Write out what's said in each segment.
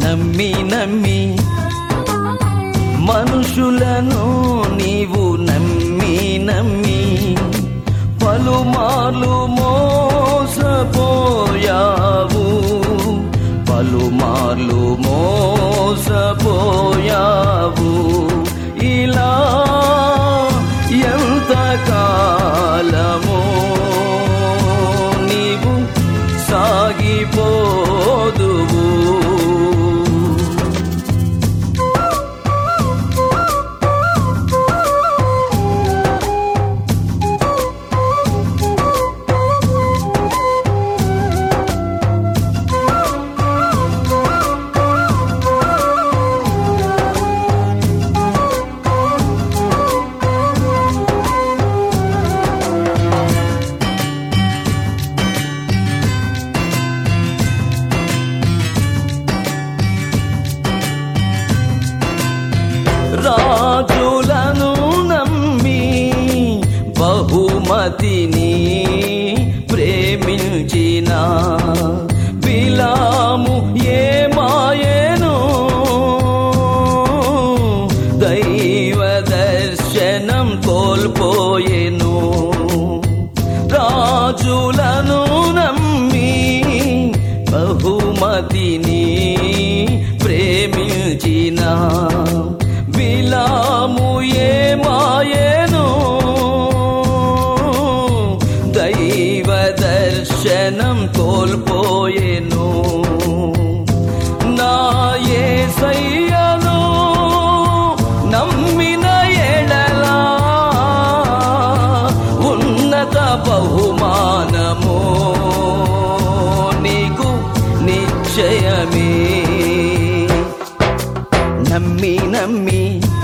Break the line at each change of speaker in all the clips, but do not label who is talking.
నమ్మి నమ్మి మనుషులను నీవు నమ్మి నమ్మి పలుమార్లు మోసపోయావు పలుమార్లు మోసపోయావు ఇలా ఎంత కాలము నీవు సాగిపోదువు రాజులను నమ్మి బహుమతిని ప్రేమించిన బిలాము ఏమాయను దైవ దర్శనం కోల్పోయెను రాజులను నమ్మి బహుమతిని ప్రేమించిన బిలాము ఏమాయను దైవ దర్శనం కోల్పోయెను నా యేసయ్యను నమ్మిన ఎడలా ఉన్నత బహుమానము నీకు నిశ్చయమే నమ్మి నమ్మి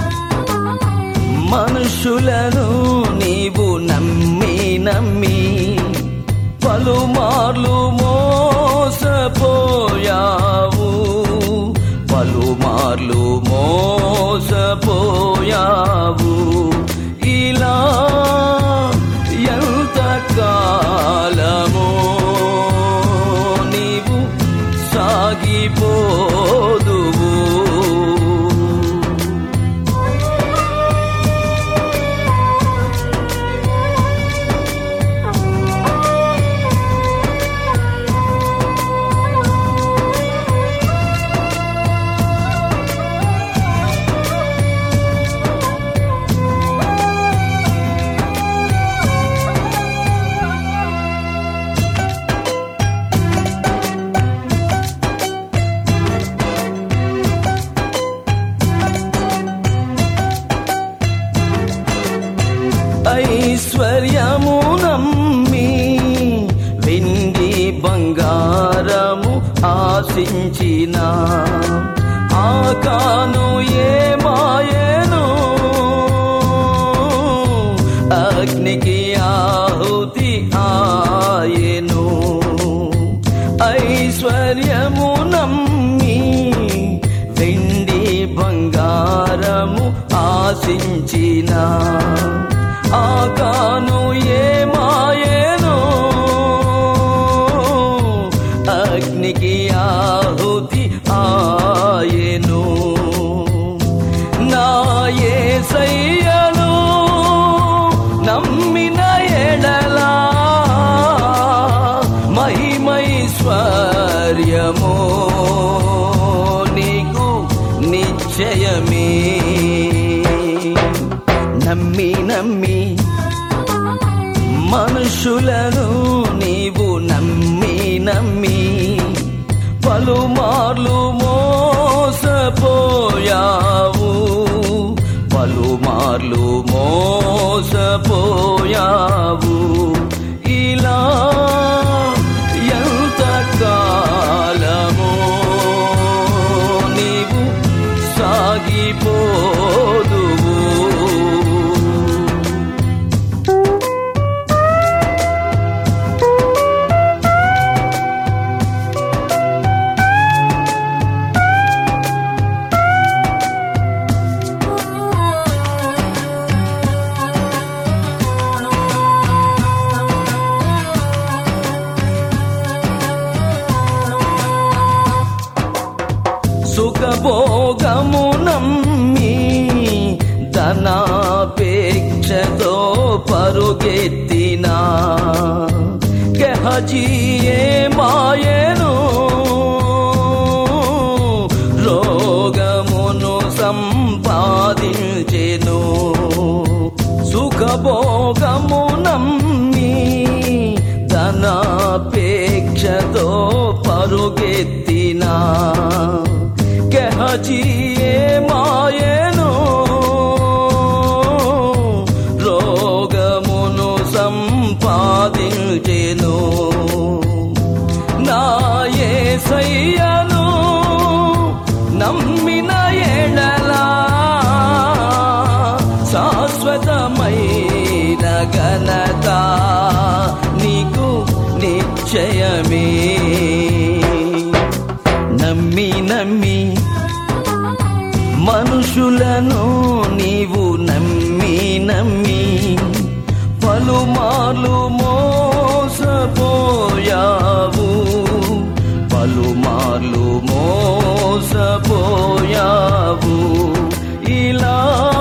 మనుషులను నీవు నమ్మి నమ్మి పలుమార్లు మోసపోయావు పలుమార్లు మోసపోయావు ఇలా ఎంత కాలము నీవు సాగిపోదువు ఐశ్వర్యము నమ్మి వెండి బంగారము ఆశించిన ఆకాను ఏమాయను అగ్నికి ఆహుతి ఆయను ఐశ్వర్యము నమ్మి వెండి బంగారము ఆశించిన ఆకాను ఏమాయను అగ్నికి ఆహుతి ఆయను నా యేసయ్యను నమ్మిన ఎడలా మహిమైశ్వర్యము నీకు నిశ్చయమే నమ్మి నమ్మి మనుషులను నీవు నమ్మి నమ్మి పలుమార్లు మోసపోయావు పలుమార్లు మోసపోయావు ఇలా ఎంత కాలము నీవు సాగిపోదువు సుఖభోగము నమ్మి ధనాపేక్షతో పరుగెత్తిన గహజియే మాయను రోగమును సంపాదించెను సుఖభోగము నమ్మి ధనాపేక్షతో పరుగెత్తిన గహజియే మాయను రోగమును సంపాదించెను నా యేసయ్యను నమ్మిన ఎడలా శాశ్వతమైన ఘనత నీకు నిశ్చయమే నమ్మి నమ్మి మనుషులను నీవు నమ్మి నమ్మి పలుమార్లు మోసపోయావు పలుమార్లు మోసపోయావు ఇలా